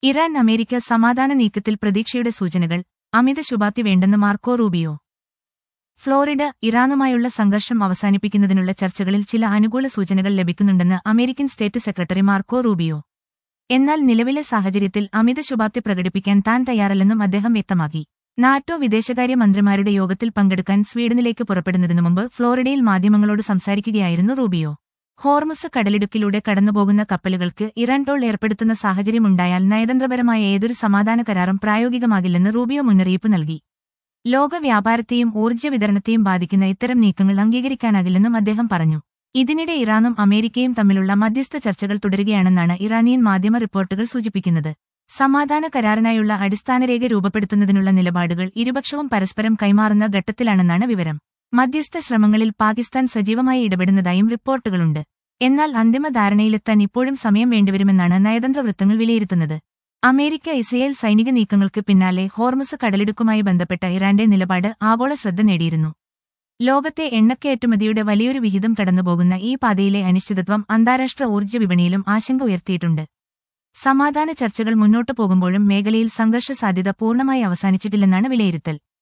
Iran America സമാധാന നീക്കത്തിൽ പ്രതീക്ഷയുടെ സൂചനകൾ അമിത ശുഭാപ്തി വേണ്ടെന്ന് മാർക്കോ റൂബിയോ ഫ്ലോറിഡ ഇറാനുമായുള്ള സംഘർഷം അവസാനിപ്പിക്കുന്നതിനുള്ള ചർച്ചകളിൽ ചില അനുകൂല സൂചനകൾ ലഭിക്കുന്നുണ്ടെന്ന് American state secretary Marco Rubio എന്നാൽ നിലവിലെ സാഹചര്യത്തിൽ അമിത ശുഭാപ്തി പ്രകടിപ്പിക്കാൻ താൻ തയ്യാറല്ലെന്നും അദ്ദേഹം വ്യക്തമാക്കി നാറ്റോ വിദേശകാര്യ മന്ത്രിമാരുടെ യോഗത്തിൽ പങ്കെടുക്കാൻ സ്വീഡനിലേക്ക് പുറപ്പെടുന്നതിനു മുമ്പ് ഫ്ലോറിഡയിൽ മാധ്യമങ്ങളോട് സംസാരിക്കുകയായിരുന്നു റൂബിയോ ഹോർമുസ് കടലിടുക്കിലൂടെ കടന്നുപോകുന്ന കപ്പലുകൾക്ക് ഇറാൻ ടോൾ ഏർപ്പെടുത്തുന്ന സാഹചര്യമുണ്ടായാൽ നയതന്ത്രപരമായ ഏതൊരു സമാധാന കരാറും പ്രായോഗികമാകില്ലെന്ന് റൂബിയോ മുന്നറിയിപ്പ് നൽകി ലോക വ്യാപാരത്തെയും ഊർജ്ജ വിതരണത്തെയും ബാധിക്കുന്ന ഇത്തരം നീക്കങ്ങൾ അംഗീകരിക്കാനാകില്ലെന്നും അദ്ദേഹം പറഞ്ഞു ഇതിനിടെ ഇറാനും അമേരിക്കയും തമ്മിലുള്ള മധ്യസ്ഥ ചർച്ചകൾ തുടരുകയാണെന്നാണ് ഇറാനിയൻ മാധ്യമ റിപ്പോർട്ടുകൾ സൂചിപ്പിക്കുന്നത് സമാധാന കരാറിനായുള്ള അടിസ്ഥാനരേഖ രൂപപ്പെടുത്തുന്നതിനുള്ള നിലപാടുകൾ ഇരുപക്ഷവും പരസ്പരം കൈമാറുന്ന ഘട്ടത്തിലാണെന്നാണ് വിവരം മധ്യസ്ഥ ശ്രമങ്ങളിൽ പാകിസ്ഥാൻ സജീവമായി ഇടപെടുന്നതായും റിപ്പോർട്ടുകളുണ്ട് എന്നാൽ അന്തിമ ധാരണയിലെത്താൻ ഇപ്പോഴും സമയം വേണ്ടിവരുമെന്നാണ് നയതന്ത്ര വൃത്തങ്ങൾ വിലയിരുത്തുന്നത് അമേരിക്ക ഇസ്രയേൽ സൈനിക നീക്കങ്ങൾക്ക് പിന്നാലെ ഹോർമുസ് കടലിടുക്കുമായി ബന്ധപ്പെട്ട ഇറാന്റെ നിലപാട് ആഗോള ശ്രദ്ധ നേടിയിരുന്നു ലോകത്തെ എണ്ണക്കയറ്റുമതിയുടെ വലിയൊരു വിഹിതം കടന്നുപോകുന്ന ഈ പാതയിലെ അനിശ്ചിതത്വം അന്താരാഷ്ട്ര ഊർജ്ജ വിപണിയിലും ആശങ്ക ഉയർത്തിയിട്ടുണ്ട് സമാധാന ചർച്ചകൾ മുന്നോട്ടു പോകുമ്പോഴും മേഖലയിൽ സംഘർഷ സാധ്യത പൂർണ്ണമായി അവസാനിച്ചിട്ടില്ലെന്നാണ് വിലയിരുത്തൽ